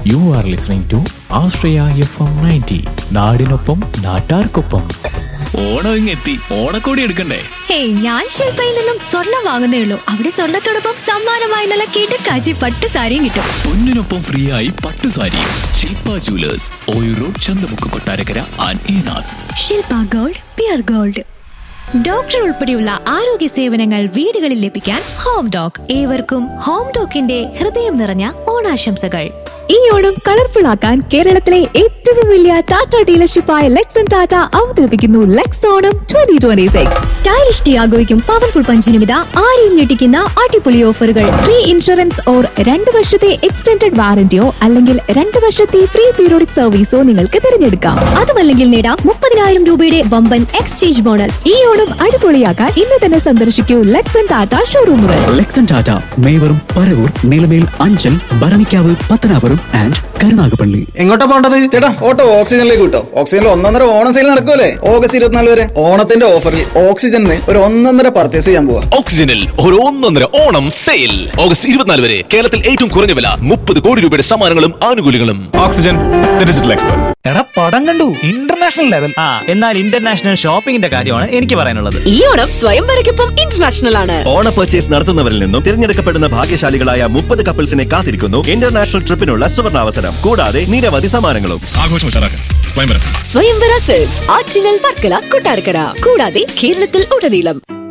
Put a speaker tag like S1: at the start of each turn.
S1: U are listening to Ashraya F M ninety നാടിനൊപ്പം നാട്ടാർക്കൊപ്പം ഓണം ഇങ്ങെത്തി ഓണക്കോടി എടുക്കണ്ടേ
S2: ഹേയ് ഞാൻ ശില്പയിൽ നിന്നും സ്വർണം വാങ്ങുന്നേ ഉള്ളൂ അവിടെ സ്വർണത്തോടൊപ്പം സമ്മാനമായി നല്ല കിടക്കാച്ചി പട്ട് സാരിയും കിട്ടും
S1: പൊന്നിനൊപ്പം ഫ്രീ ആയി പട്ട് സാരി ശില്പ ജുവലേഴ്സ് ഓയു road Chanthamukku Kottarakkara and Enath
S2: Shilpa gold pure gold doctor ഉൾപ്പെടെയുള്ള ആരോഗ്യ സേവനങ്ങൾ വീടുകളിൽ ലഭിക്കാൻ ഹോം ഡോക് ഏവർക്കും ഹോം ഡോക്കിന്റെ ഹൃദയം നിറഞ്ഞ ഓണാശംസകൾ
S3: ഈ ഓണം കളർഫുൾ ആക്കാൻ കേരളത്തിലെ ഏറ്റവും വലിയ ടാറ്റ ഡീലർഷിപ്പായ ലെക്സൺ ടാറ്റ അവതരിപ്പിക്കുന്നു Lex Onam twenty twenty six
S2: stylish ടിയാഗോയ്ക്കും പവർഫുൾ പഞ്ചിനുമിത
S3: ആരെയും ഞെട്ടിക്കുന്ന അടിപൊളി ഓഫറുകൾ ഫ്രീ ഇൻഷുറൻസ് ഓർ രണ്ട് വർഷത്തെ എക്സ്റ്റൻഡഡ് വാറന്റിയോ അല്ലെങ്കിൽ രണ്ട് വർഷത്തെ ഫ്രീ പീരിയോഡിക് സർവീസോ നിങ്ങൾക്ക് തിരഞ്ഞെടുക്കാം
S2: അതുമല്ലെങ്കിൽ നേടാം മുപ്പതിനായിരം രൂപയുടെ വമ്പൻ എക്സ്ചേഞ്ച് ബോണസ്
S3: ഈ ഓണം അടിപൊളിയാക്കാൻ ഇന്ന് തന്നെ സന്ദർശിക്കൂ ലെക്സൺ ടാറ്റ ഷോറൂമുകൾ
S4: ലെക്സൺ ടാറ്റ മേവറും പരവൂർ നിലമേൽ അഞ്ചൽ ഭരണിക്കാവ് പത്തനാപുരം ആൻഡ് കരുനാഗപ്പള്ളി
S5: എങ്ങോട്ടാ പോണ്ടത് ചേട്ടാ ഓട്ടോ ഓക്സിജനിലേക്ക് കിട്ടോ ഓക്സിജനിൽ ഒന്നൊന്നര ഓണം സെയിൽ നടക്കുമല്ലേ ഓഗസ്റ്റ് ഇരുപത്തിനാല് വരെ ഓണത്തിന്റെ ഓഫറിൽ ഓക്സിജനിൽ ഒരു ഒന്നൊന്നര പർച്ചേസ് ചെയ്യാൻ പോവാ
S6: ഓക്സിജനിൽ ഒരു ഒന്നൊന്നര ഓണം സെയിൽ ഓഗസ്റ്റ് ഇരുപത്തിനാല് വരെ കേരളത്തിൽ ഏറ്റവും കുറഞ്ഞ വില മുപ്പത് കോടി രൂപയുടെ സമ്മാനങ്ങളും ആനുകൂല്യങ്ങളും
S7: ഓക്സിജൻ ഡിജിറ്റൽ എക്സ്പെർട്ട്
S8: എടാ പടം കണ്ടു ഇന്റർനാഷണൽ ലെവൽ ആ എന്നാൽ ഇന്റർനാഷണൽ ഷോപ്പിംഗിന്റെ കാര്യമാണ് എനിക്ക് പറയാനുള്ളത്
S9: ഈ ഓണം സ്വയംവരയ്ക്കൊപ്പം ഇന്റർനാഷണൽ ആണ്
S6: ഓണ പർച്ചേസ് നടത്തുന്നവരിൽ നിന്നും തിരഞ്ഞെടുക്കപ്പെടുന്ന ഭാഗ്യശാലികളായ മുപ്പത് കപ്പിൾസിനെ കാത്തിരിക്കുന്നു ഇന്റർനാഷണൽ ട്രിപ്പിനുള്ള സുവർണാവസരം കൂടാതെ നിരവധി സമ്മാനങ്ങളും
S7: ആഘോഷം ഉഷാറാക്കാൻ സ്വയംവരം
S9: സ്വയംവര സെൽസ് ആറ്റിങ്ങൽ വർക്കല കൊട്ടാരക്കര കൂടാതെ കേരളത്തിൽ ഉടനീളം